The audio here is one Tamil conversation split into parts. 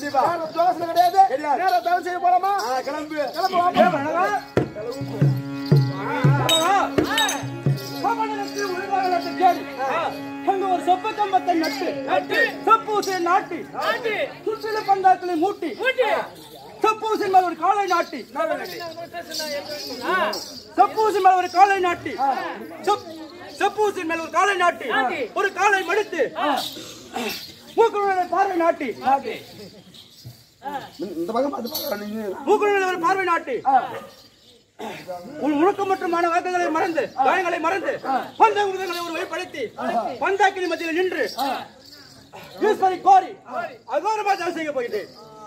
கண்டிப்பா. வேற யோசனை கிடையாது கிடையாது. நேரா தவறு செய்ய போலாமா ஆ, கிளம்பு கிளம்புவாமா கோமணத்தில் உள்வார நட்டு தேடி. அங்க ஒரு சொப்பு கம்பத்தை நட்டு சொப்பூசை நாட்டி சுற்றில பந்தாக்களை மூட்டி சொப்பூசின் மேல் ஒரு காலை நாட்டி சொப்பூசின் மேல் ஒரு காலை நாட்டி சொப்- சொப்பூசின் மேல் ஒரு காலை நாட்டி ஒரு காலை மடித்து மூக்குடைய பார்வை நாட்டி இந்த பக்கம் பார்த்து பாரு, நீங்க மூக்குடைய ஒரு பார்வை நாட்டி உன் ஒழுக்கமற்றமான வாக்குகளை மறந்து காயங்களை மறந்து பந்த உதவிகளை ஒரு வழிப்படுத்தி பந்தாக்கினி மத்தியில் நின்று ஈஸ்வரி கோரி அகோரமா தவறு செய்ய போயிட்டு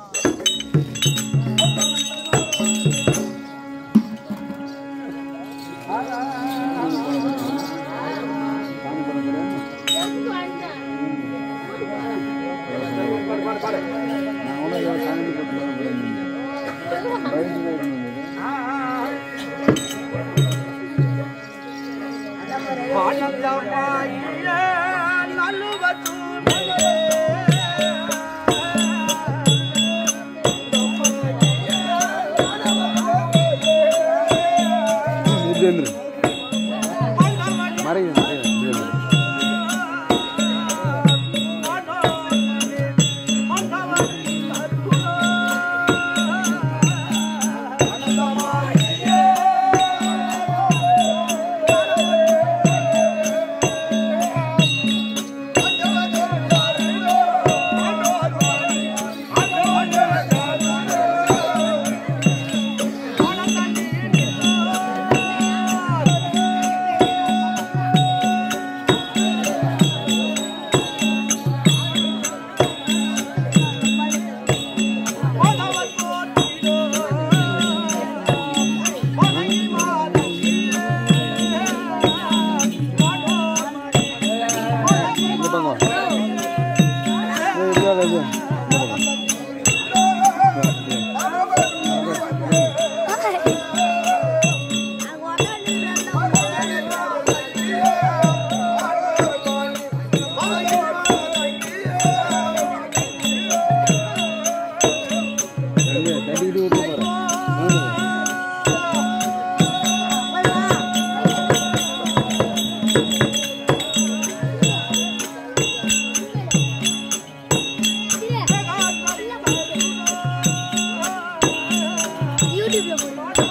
யூடியூப்ல போடுங்க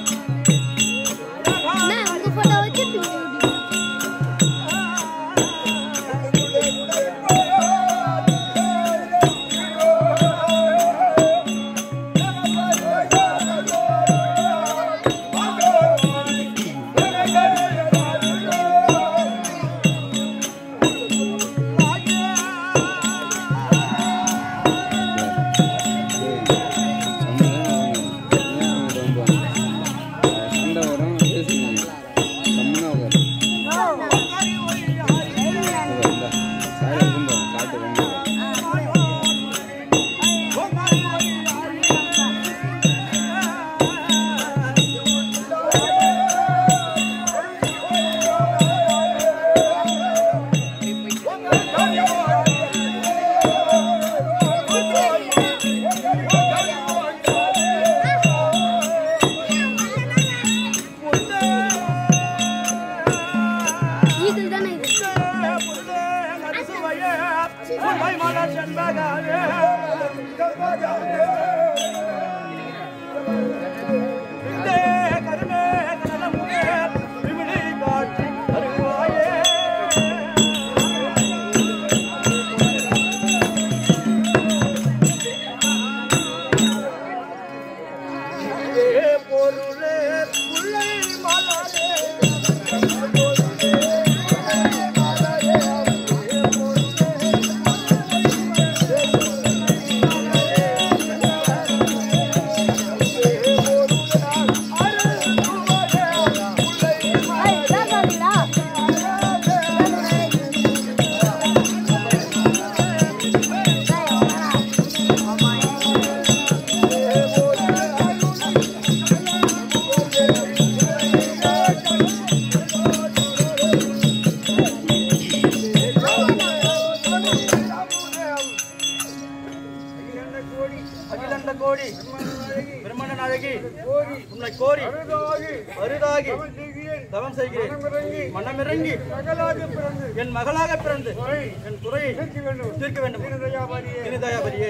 நான் உங்க போட்டோ வச்சு யூடியூப்ல ஈகிள் தானே இது பொருளே அகிலண்ட கோடி பிரம்மண்டன் அழகி உன்னை கோரி அருதாகி தவம் செய்கிறேன் மனமிறங்கி என் மகளாக பிறந்து என் குறையை தீர்க்க வேண்டும் இருதயாபதியே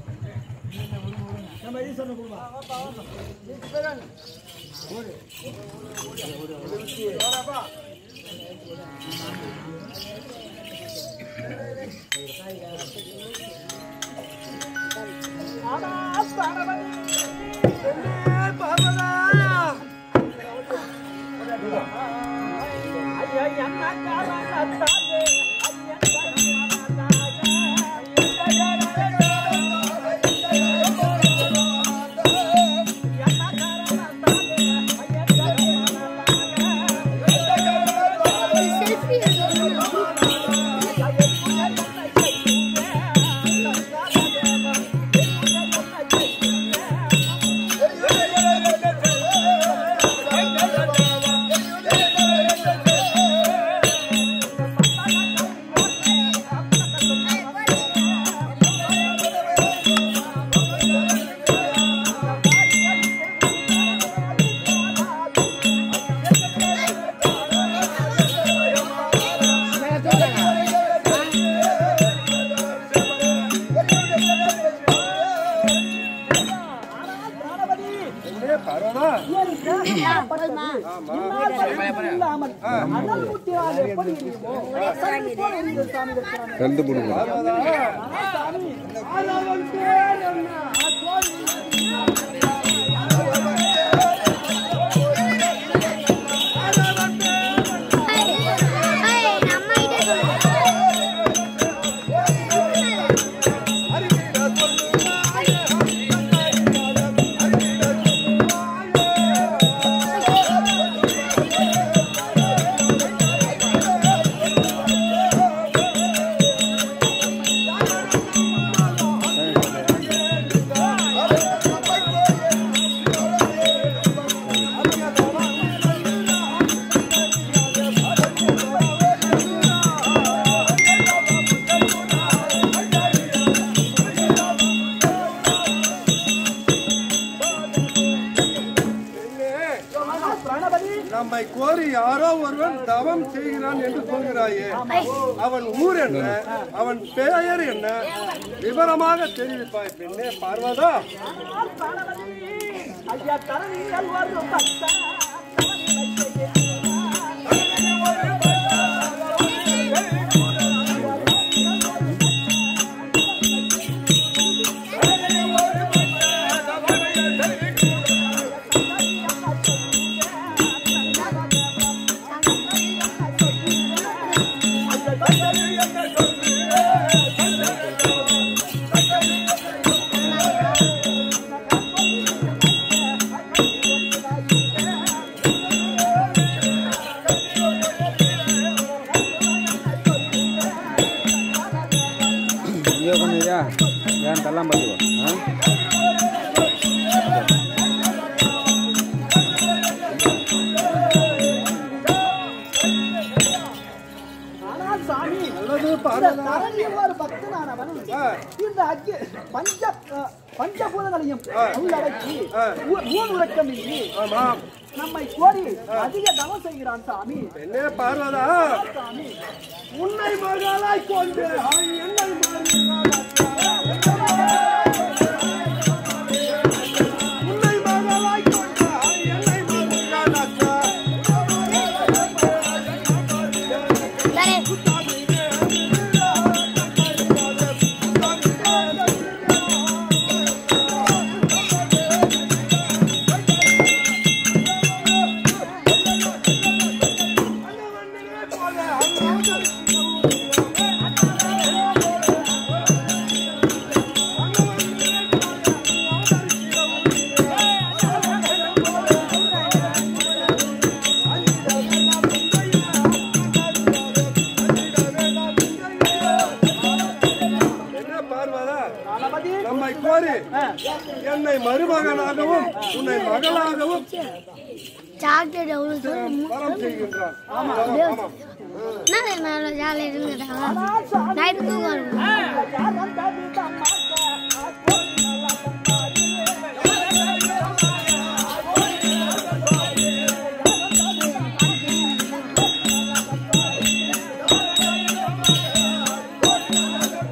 செல்ஃபி ரெண்டு மூணு நம்ம கிட்ட சொல்லு நம்மை கோரி யாரோ ஒருவன் தவம் செய்கிறான் என்று சொல்கிறாயே அவன் ஊர் என்ன அவன் பெயர் என்ன விவரமாக தெரிவிப்பாய் பெண்ணே பார்வதா இங்கே உட்காந்துயா ஏன் தள்ளாம பார்த்துக்கோ ஆ ஆனால் சாமி நல்லது இந்த பார்வதா தரணியில் ஒரு பக்தனானவன் ஆ. இந்த அக்னி பஞ்ச அஹ், பஞ்சபூதங்களையும் ஆ. உள்ளடக்கி ஆ. ஊ- ஊன் உறக்கமின்றி ஆமாம் நம்மை கோரி அதிக தவம் செய்கிறான் சாமி பெண்ணே பார்வதா சாமி உன்னை மகளாய் கொண்டு அவன் என்னை உன்னை மகளாய் கொண்டு அவன் என்னை மகளாக்கா என்ன பார்வதா கணபதி நம்மை கோரி என்னை மருமகனாகவும் உன்னை மகளாகவும் சாக்லேட் எவ்வளோ சொல்லு வரம் செய்கின்றான் என்ன மேல ஜாலியாக இருந்துட்டாங்க நைட்டு தூக்கம் வருது. யார் வந்தா வீட்டு அம்மாக்க, ஆ, கோரி நல்லா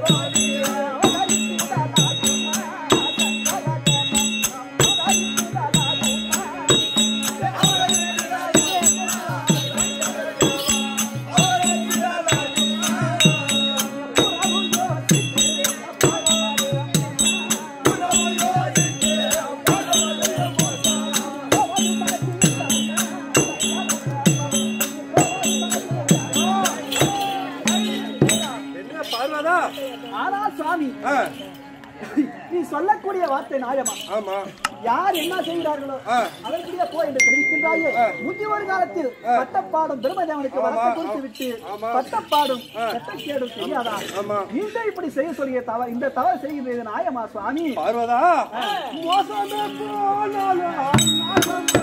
என்ன பார்வதா ஆனா சுவாமி ஆ, நீ சொல்லக்கூடிய வார்த்தை நியாயமா ஆமா யார் என்ன செய்கிறார்களோ ஆ. அதற்குரிய போ என்று தெரிவிக்கின்றாயே முதியோர் காலத்தில் பட்டப்பாடும் பிரம்மதேவனுக்கு ஆமா, வரத்தை கொடுத்து விட்டு ஆமா. பட்டப்பாடும் சட்டக்கேடும் செய்யாதா ஆமா. இந்த இப்படி செய்ய சொல்லிய தவறு இந்த தவறு செய்கிறது நியாயமா சுவாமி பார்வதா மோசமே போனாலும்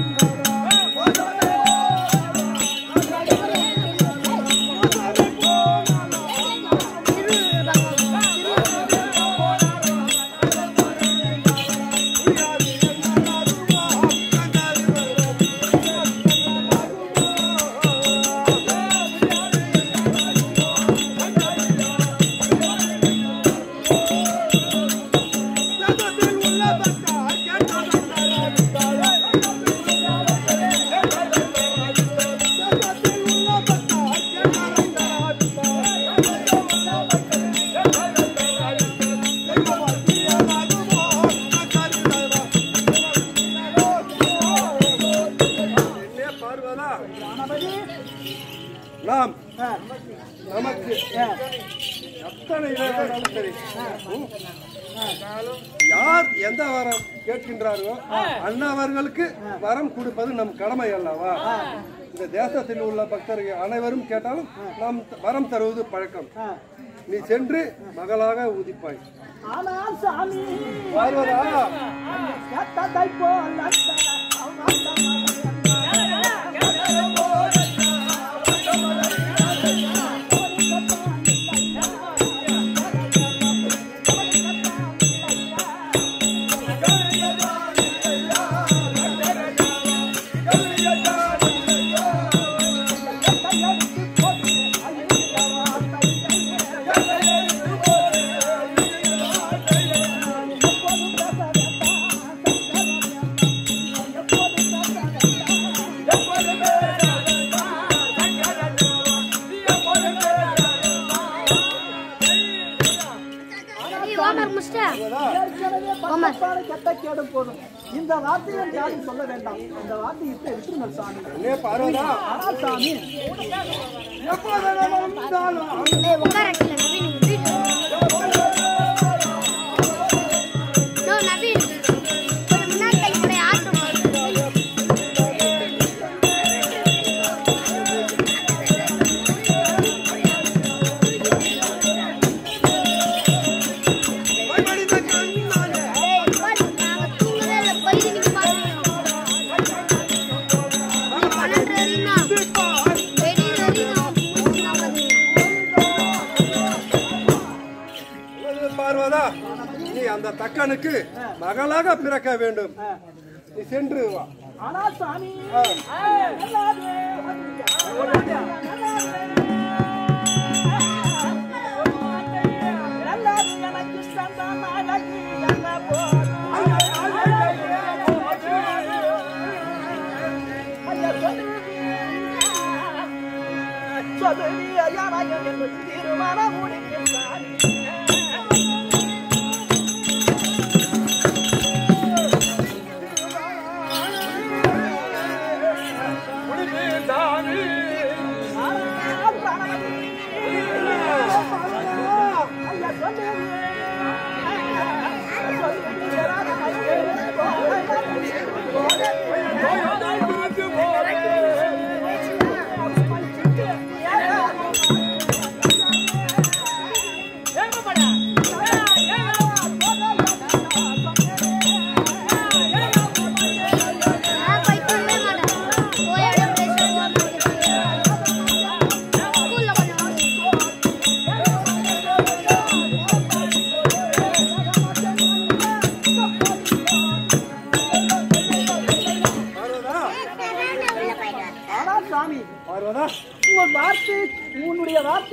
என்ன பார்வதா நாம் நமக்கு எத்தனை இளைஞர்களும் சரி ம். யார் எந்த வரம் கேட்கின்றார்களோ அண்ணவர்களுக்கு வரம் கொடுப்பது நம் கடமை அல்லவா இந்த தேசத்தில் உள்ள பக்தர்கள் அனைவரும் கேட்டாலும் நாம் வரம் தருவது பழக்கம் நீ சென்று மகளாக உதிப்பாய் ஆனால் சாமி பார்வதா கேட்டதை போல் ஹோம்ஒர்க் முடிச்சிட்டா ஏற்கனவே பட்டப்பாடு கெட்ட கேடும் போதும் இந்த வார்த்தையை யாரும் சொல்ல வேண்டாம் இந்த வார்த்தையை இப்ப விட்டுருங்கள் சாமி என்ன பார்வதா ஆனால் சாமி எப்போது வந்தாலும் ஏய் உட்கார கீழே நவீன் இங்க வீட்டு நோ நவீன் கொஞ்சம் முன்னாடி கை கூட ஆட்டம் ஏய் பாரு நாங்க தூங்கவே இல்லை பையன் நீங்க பாருங்க பன்னெண்டு வரையும் வெடி வரையும் பார்வதா நீ அந்த தக்கனுக்கு மகளாக பிறக்க வேண்டும் நீ சென்று வா ஆனால் சாமி ஆ. ஆ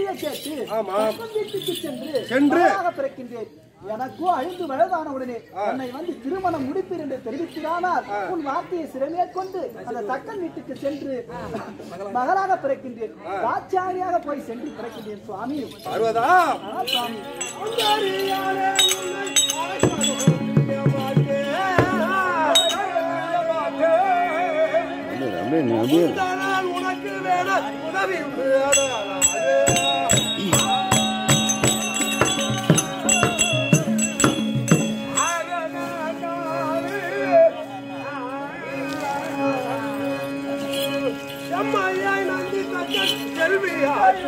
வார்த்தையை கேட்டு ஆமா. பக்கம் வீட்டுக்கு சென்று சென்று. மகளாக பிறக்கின்றேன் எனக்கும் ஐந்து வயதான உடனே என்னை வந்து திருமணம் முடிப்பீர் என்று தெரிவிக்கிறானால் உன் வார்த்தையை சிறமே கொண்டு அந்த தக்கன் வீட்டுக்கு சென்று மகளாக பிறக்கின்றேன் ராஜாரியாக போய் சென்று பிறக்கின்றேன் சுவாமி பார்வதா ஆ, சுவாமி அங்கரியாலே உன்னை அழைக்க மாட்டேன். அப்படியே அப்படியே நீ அப்படியே இரு. நான் உனக்கு வேற உதவி வேறாதே. செம்மையாய் நந்தி தக்கன் செல்வியாய்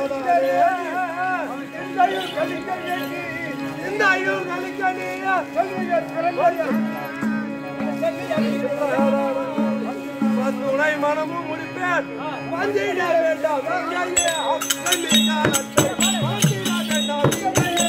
இந்தையும் கலிக்க நீ இந்தையும் கலிக்க நீ துணை மனமும் முடிப்பேன் வந்திட வேண்டாம் இங்கேயே அக்கமி காலத்தை வந்திட வேண்டாம் இங்கேயே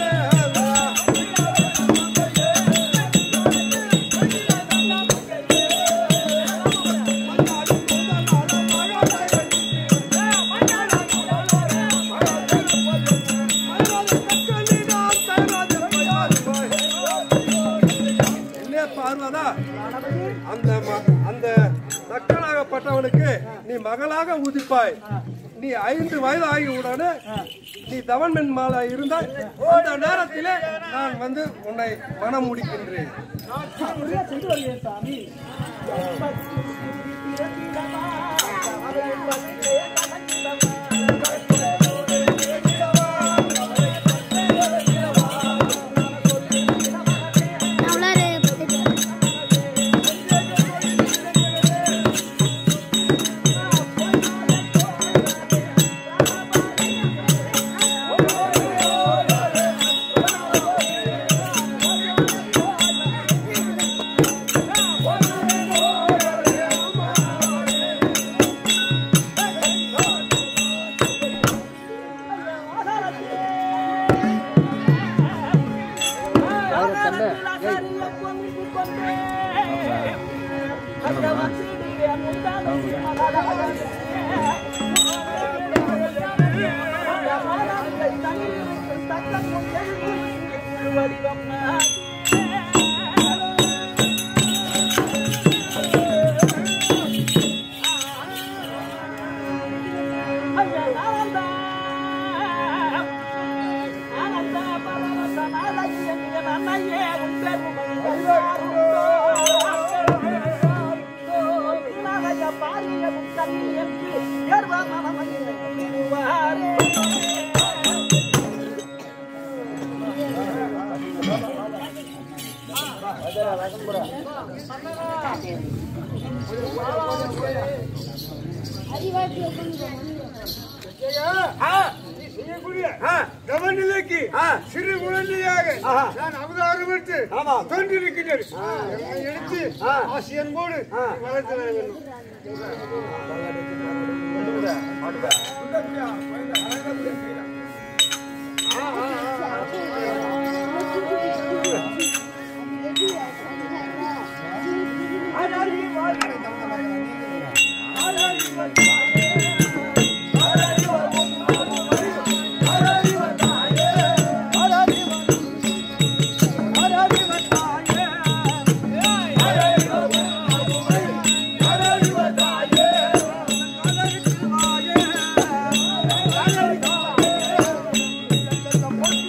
என்ன பார்வதா அந்த ம- அந்த தக்கனாகப்பட்டவனுக்கு நீ மகளாக உதிப்பாய் நீ ஐந்து வயது ஆகியவுடனே நீ தவன்மென் மாலா இருந்தால் அந்த நேரத்திலே நான் வந்து உன்னை மனம் முடிக்கின்றேன் அப்படியே சென்று வருகிறேன் சாமி நான் உள்ளார போயிட்டு வரேன். கவனிலைக்கு சிறு குழந்தையாக நான் அவதாரம் எடுத்து தோன்றிருக்கிறேன் என்னை எடுத்து ஆசியன்போடு வளர்த்து வர வேண்டும் ஆ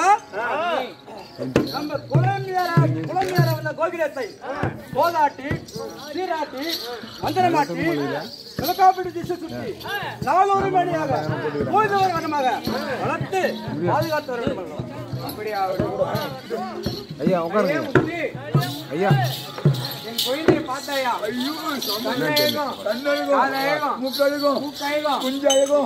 ஐயா நம்ம குளமியார குளமியார வந்த கோகிலத்தை கோதாட்டி சீராட்டி மந்திரமாட்டி சிவகாப்பிட்டு திசை சுற்றி நானூறு மணியாக பூஜவர் வண்ணமாக வளர்த்து பாதுகாத்து வர வேண்டும் அல்லவா? அப்படியா ஐயா உட்காருங்க ஐயா என் குழந்தையை பார்த்தாயா கண்ணழகம் காலழகம் முக்கழுகும் மூக்கழகம் குஞ்சழகும்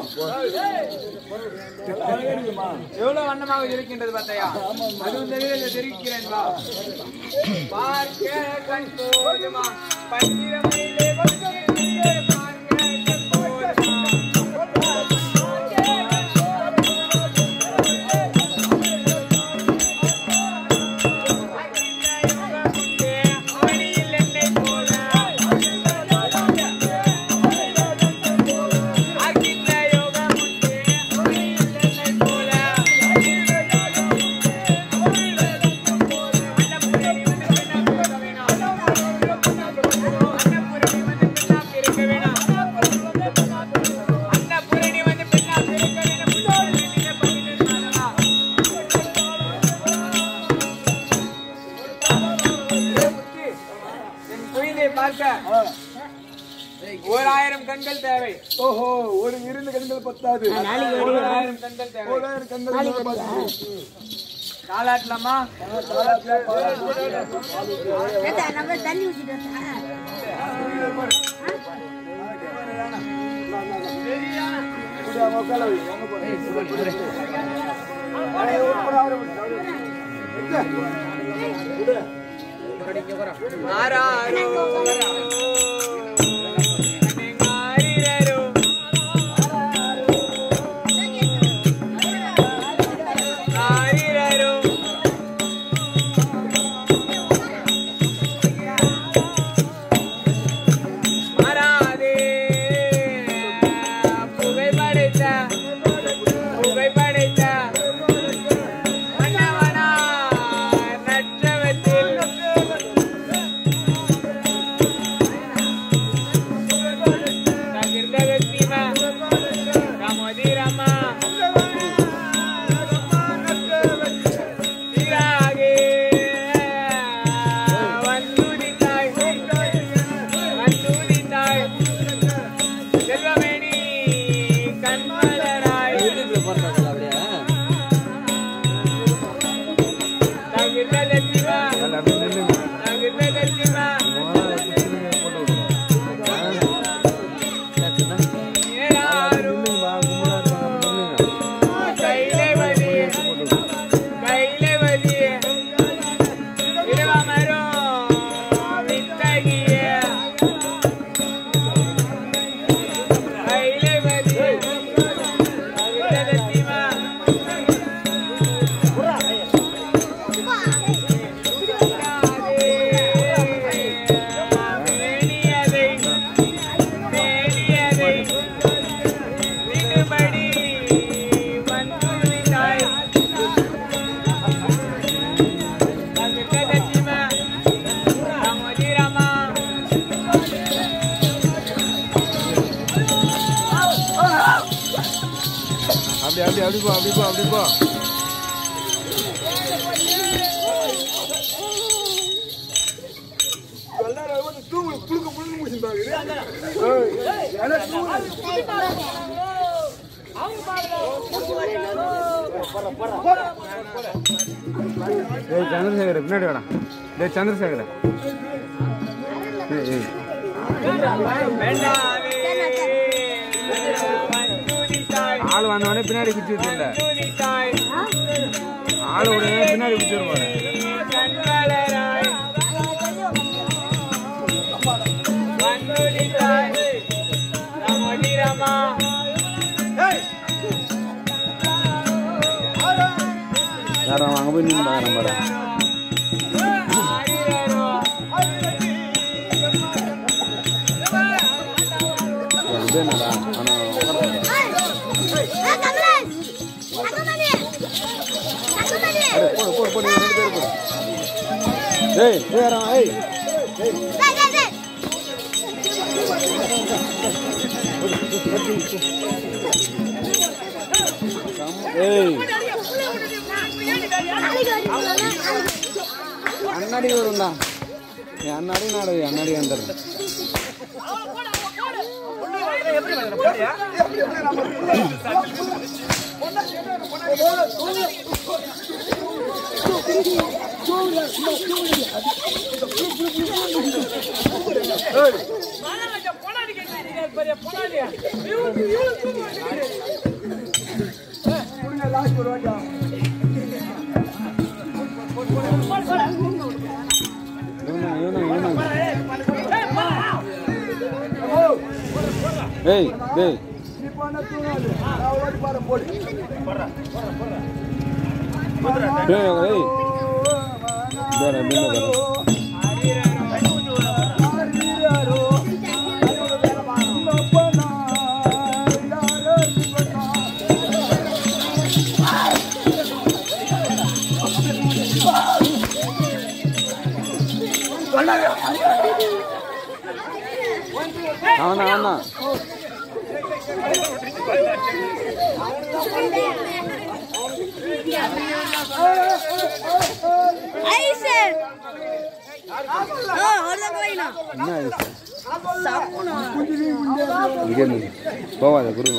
எவ்வளவு வண்ணமாக இருக்கின்றது பார்த்தாயா அதுவும் தெரியல தெரிவிக்கிறேன் வா பார்க்க கண் போதுமா பன்னிரமணிலே கொண்டே பார்க்க கண் போதுமா என் குழந்தையை பார்க்க ஓராயிரம் கண்கள் தேவை ஓஹோ ஒரு இரண்டு கண்கள் பத்தாது ஓராயிரம் கண்கள் தேவை ஓராயிரம் கண்கள் பத்தாது காலாட்டலாமா ஏத்தா, நம்ம தண்ணி ஊத்திட்டு வந்தா. ஆராரோ ஆரிரரோ ஆரிரரோ மாறாதே புகைப்படைத்த புகைப்படைத்த மன்னவனா நற்றவத்தில் தகிர்தகத்திமா ராமோதிரமா திராகே வந்துதித்தாய் வந்துதித்தாய் செல்வமேனி கண்மலராய் தகிர்தகத்திமா தகிர்தகத்திமா ஏறாரும் கைலவதி கைலவதி இரவமரோ வித்தகிய கைலவதி அவிதத்திமா மேனியதை மேனியதை நிடுபடி வந்துவிட்டாய் தகுதத்திமா ராமோதிரமா அப்படி அப்படி அப்படி போ அப்படி போ அப்படி போ எல்லாரும் வந்து தூங்கு புழுக்க புழுக்க முடிச்சுட்டாங்க டேய் சந்திரசேகர் பின்னாடி வாடா டேய் சந்திரசேகர் ஏய் ஏய் வேண்டாவே வந்துவிட்டாய் ஆள் வந்தவொடனே பின்னாடி குச்சி விட்டுல வந்துவிட்டாய் ஆள் உடனே பின்னாடி குச்சி வருவாரு கண்வளராய் வந்துவிட்டாய் ராமோதிரமா யாரும் அங்கே போய் நின்று பார்க்குறேன் பாரு ஆரிரரோ இது என்னடா ஆனால் ஏய், ஏய், கமலேஷ், தங்கமணி, தங்கமணி. போடு போடு போடு இவங்க ரெண்டு பேரும் போடு ஏய் ஏய் யாரும் ஏய் டேய், டேய், டேய். ஏய் உள்ள விடுடி, உள்ள விடுடி. அண்ணாடி வரும்டா நீ அண்ணாடி நாடு அண்ணாடி வந்துடுறேன் இவனா இவனா இவனா ஏய் டேய் டேய் ஏய் இதோட பில்ல தர அவனா அவனா ஐசர் ஆ அவ்வளோதான் போயினா என்ன ஆயிடுச்சு இங்கே இருந்து போவாத குரு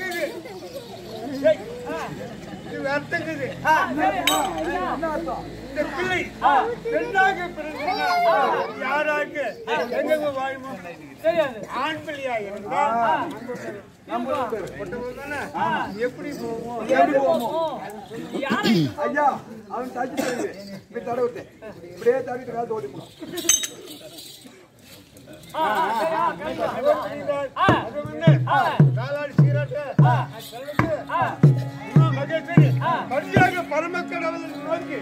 பெண்ணாக பிறந்தனால் யாராக எங்கெங்க வாழுமோ ஆண் பிள்ளையா இருந்தால் எப்படி போவோம் எப்படி போவோம் ஐயா அவன் தச்சு தருது இப்படி தடை விட்டு இப்படியே தவிட்டு காத்து ஓடி போனோம் அது முன்ன காலாடி சீராட்ட மகேஸ்வரி மரியாதை பரமக்கடவுள் நோக்கி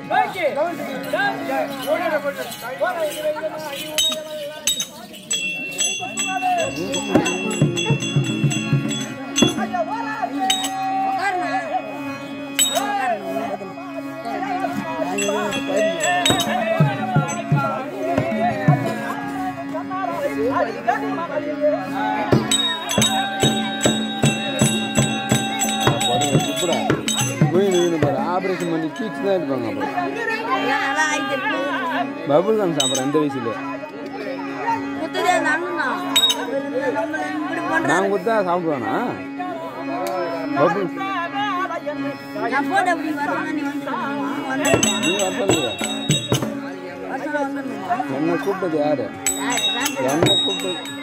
பாருங்க சூப்பரா மீன் மீன் பாரு ஆப்ரேஷன் பண்ணி கீச்சு தான் இருப்பாங்க அப்புறம் நல்லா ஆயிட்டு பபுள் காம் சாப்பிட்றேன் இந்த வயசுல குத்துதே நானும்னா நம்ம இப்படி பண்ற நான் கொடுத்தா சாப்பிடுவானா பபுள் நான் போட்டு அப்படி வரணும் நீ வந்து வந்து நீ வர சொல்லுங்க வருஷம் வந்துடணுமா என்னை கூப்பிட்டது யாரு யார் என்னை கூப்பிட்டு